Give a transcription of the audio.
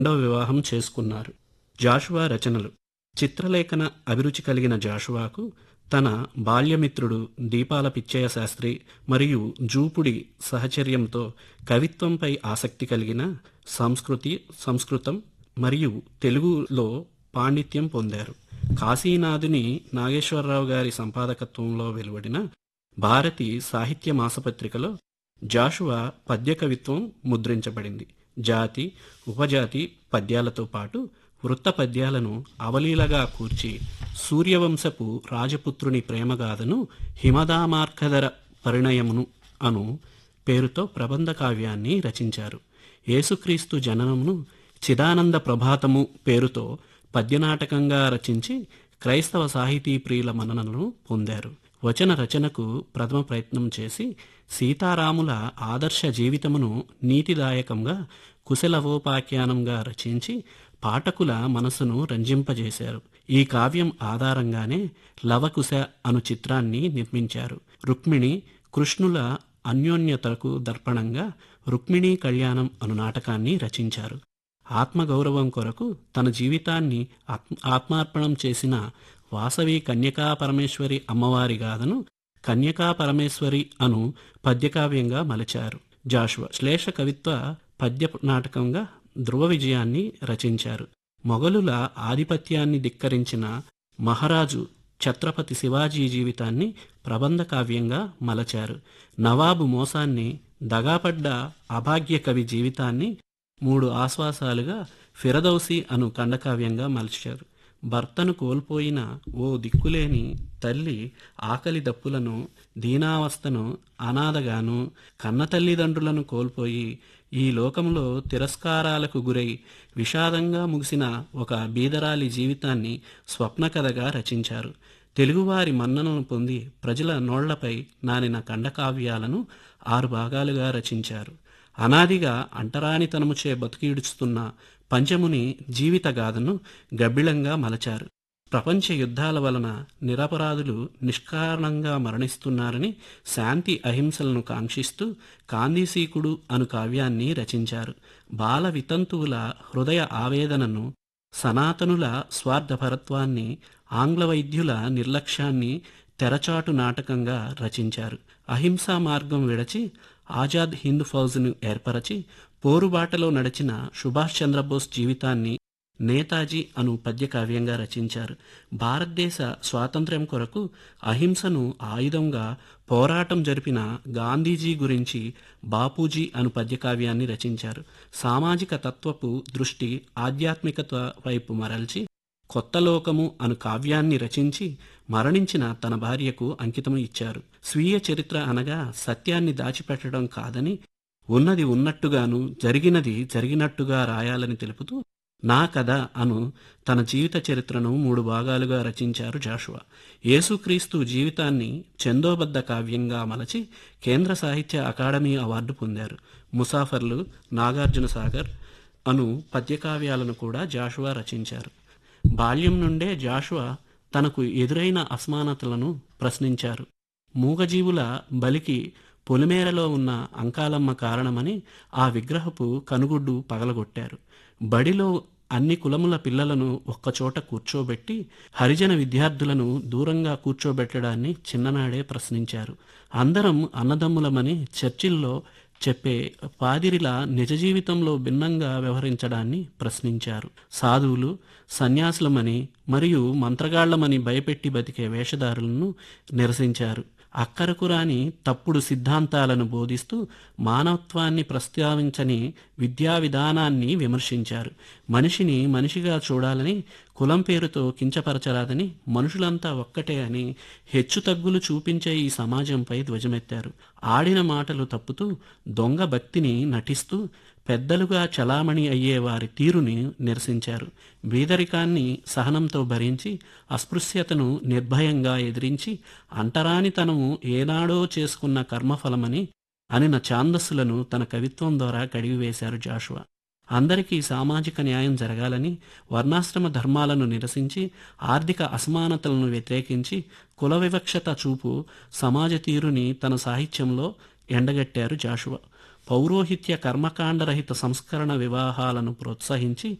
రెండవ వివాహం చేసుకున్నారు జాషువా రచనలు చిత్రలేఖన అభిరుచి కలిగిన జాషువాకు తన బాల్యమిత్రుడు దీపాల పిచ్చయ్య శాస్త్రి మరియు జూపుడి సహచర్యంతో కవిత్వంపై ఆసక్తి కలిగిన సంస్కృతి సంస్కృతం మరియు తెలుగులో పాండిత్యం పొందారు కాశీనాథుని నాగేశ్వరరావు గారి సంపాదకత్వంలో వెలువడిన భారతి సాహిత్య మాసపత్రికలో జాషువా పద్య కవిత్వం ముద్రించబడింది జాతి ఉపజాతి పద్యాలతో పాటు వృత్త పద్యాలను అవలీలగా కూర్చి సూర్యవంశపు రాజపుత్రుని ప్రేమగాథను హిమదామార్కధర పరిణయమును అను పేరుతో ప్రబంధ కావ్యాన్ని రచించారు యేసుక్రీస్తు జననమును చిదానంద ప్రభాతము పేరుతో పద్యనాటకంగా రచించి క్రైస్తవ సాహితీ ప్రియుల మన్ననలను పొందారు వచన రచనకు ప్రథమ ప్రయత్నం చేసి సీతారాముల ఆదర్శ జీవితమును నీతిదాయకంగా కుశలవోపాఖ్యానంగా రచించి పాఠకుల మనసును రంజింపజేశారు ఈ కావ్యం ఆధారంగానే లవకుశ అను చిత్రాన్ని నిర్మించారు రుక్మిణి కృష్ణుల అన్యోన్యతకు దర్పణంగా రుక్మిణీ కళ్యాణం అను నాటకాన్ని రచించారు ఆత్మగౌరవం కొరకు తన జీవితాన్ని ఆత్మ ఆత్మార్పణం చేసిన వాసవి కన్యకా పరమేశ్వరి అమ్మవారి గాథను కన్యకా పరమేశ్వరి అను పద్యకావ్యంగా మలిచారు జాషువా శ్లేష కవిత్వ పద్య నాటకంగా ధ్రువ విజయాన్ని రచించారు మొఘలుల ఆధిపత్యాన్ని ధిక్కరించిన మహారాజు ఛత్రపతి శివాజీ జీవితాన్ని ప్రబంధ కావ్యంగా మలచారు నవాబు మోసాన్ని దగాపడ్డ అభాగ్య కవి జీవితాన్ని మూడు ఆశ్వాసాలుగా ఫిరదౌసి అను ఖండకావ్యంగా మలిచారు భర్తను కోల్పోయిన ఓ దిక్కులేని తల్లి ఆకలి దప్పులను దీనావస్థను అనాథగాను కన్న తల్లిదండ్రులను కోల్పోయి ఈ లోకంలో తిరస్కారాలకు గురై విషాదంగా ముగిసిన ఒక బీదరాలి జీవితాన్ని స్వప్నకథగా రచించారు తెలుగువారి మన్ననను పొంది ప్రజల నోళ్లపై నానిన ఖండకావ్యాలను ఆరు భాగాలుగా రచించారు అనాదిగా అంటరానితనముచే బతికిడుస్తున్న పంచముని జీవిత గాథను గబ్బిళంగా మలచారు ప్రపంచ యుద్ధాల వలన నిరపరాధులు నిష్కారణంగా మరణిస్తున్నారని శాంతి అహింసలను కాంక్షిస్తూ కాందీసీకుడు అను కావ్యాన్ని రచించారు బాల వితంతువుల హృదయ ఆవేదనను సనాతనుల స్వార్థపరత్వాన్ని ఆంగ్ల వైద్యుల నిర్లక్ష్యాన్ని తెరచాటు నాటకంగా రచించారు అహింసా మార్గం విడచి ఆజాద్ హింద్ ఫౌజ్ను ఏర్పరచి పోరుబాటలో నడిచిన సుభాష్ చంద్రబోస్ జీవితాన్ని నేతాజీ అను పద్యకావ్యంగా రచించారు భారతదేశ స్వాతంత్ర్యం కొరకు అహింసను ఆయుధంగా పోరాటం జరిపిన గాంధీజీ గురించి బాపూజీ అను పద్యకావ్యాన్ని రచించారు సామాజిక తత్వపు దృష్టి ఆధ్యాత్మికత వైపు మరల్చి కొత్త లోకము అను కావ్యాన్ని రచించి మరణించిన తన భార్యకు అంకితము ఇచ్చారు స్వీయ చరిత్ర అనగా సత్యాన్ని దాచిపెట్టడం కాదని ఉన్నది ఉన్నట్టుగాను జరిగినది జరిగినట్టుగా రాయాలని తెలుపుతూ నా కథ అను తన జీవిత చరిత్రను మూడు భాగాలుగా రచించారు జాషువా యేసుక్రీస్తు జీవితాన్ని చందోబద్ధ కావ్యంగా మలచి కేంద్ర సాహిత్య అకాడమీ అవార్డు పొందారు ముసాఫర్లు నాగార్జున సాగర్ అను పద్యకావ్యాలను కూడా జాషువా రచించారు బాల్యం నుండే జాషువా తనకు ఎదురైన అసమానతలను ప్రశ్నించారు మూగజీవుల బలికి పొలిమేరలో ఉన్న అంకాలమ్మ కారణమని ఆ విగ్రహపు కనుగుడ్డు పగలగొట్టారు బడిలో అన్ని కులముల పిల్లలను ఒక్కచోట కూర్చోబెట్టి హరిజన విద్యార్థులను దూరంగా కూర్చోబెట్టడాన్ని చిన్ననాడే ప్రశ్నించారు అందరం అన్నదమ్ములమని చర్చిల్లో చెప్పే పాదిరిలా నిజ జీవితంలో భిన్నంగా వ్యవహరించడాన్ని ప్రశ్నించారు సాధువులు సన్యాసులమని మరియు మంత్రగాళ్లమని భయపెట్టి బతికే వేషధారులను నిరసించారు అక్కరకు రాని తప్పుడు సిద్ధాంతాలను బోధిస్తూ మానవత్వాన్ని ప్రస్తావించని విద్యా విధానాన్ని విమర్శించారు మనిషిని మనిషిగా చూడాలని కులం పేరుతో కించపరచరాదని మనుషులంతా ఒక్కటే అని హెచ్చుతగ్గులు చూపించే ఈ సమాజంపై ధ్వజమెత్తారు ఆడిన మాటలు తప్పుతూ దొంగ భక్తిని నటిస్తూ పెద్దలుగా చలామణి అయ్యే వారి తీరుని నిరసించారు బీదరికాన్ని సహనంతో భరించి అస్పృశ్యతను నిర్భయంగా ఎదిరించి అంటరానితనము ఏనాడో చేసుకున్న కర్మఫలమని అనిన ఛాందస్సులను తన కవిత్వం ద్వారా కడిగివేశారు జాషువా అందరికీ సామాజిక న్యాయం జరగాలని వర్ణాశ్రమ ధర్మాలను నిరసించి ఆర్థిక అసమానతలను వ్యతిరేకించి కుల వివక్షత చూపు సమాజ తీరుని తన సాహిత్యంలో ఎండగట్టారు జాషువా పౌరోహిత్య కర్మకాండరహిత సంస్కరణ వివాహాలను ప్రోత్సహించి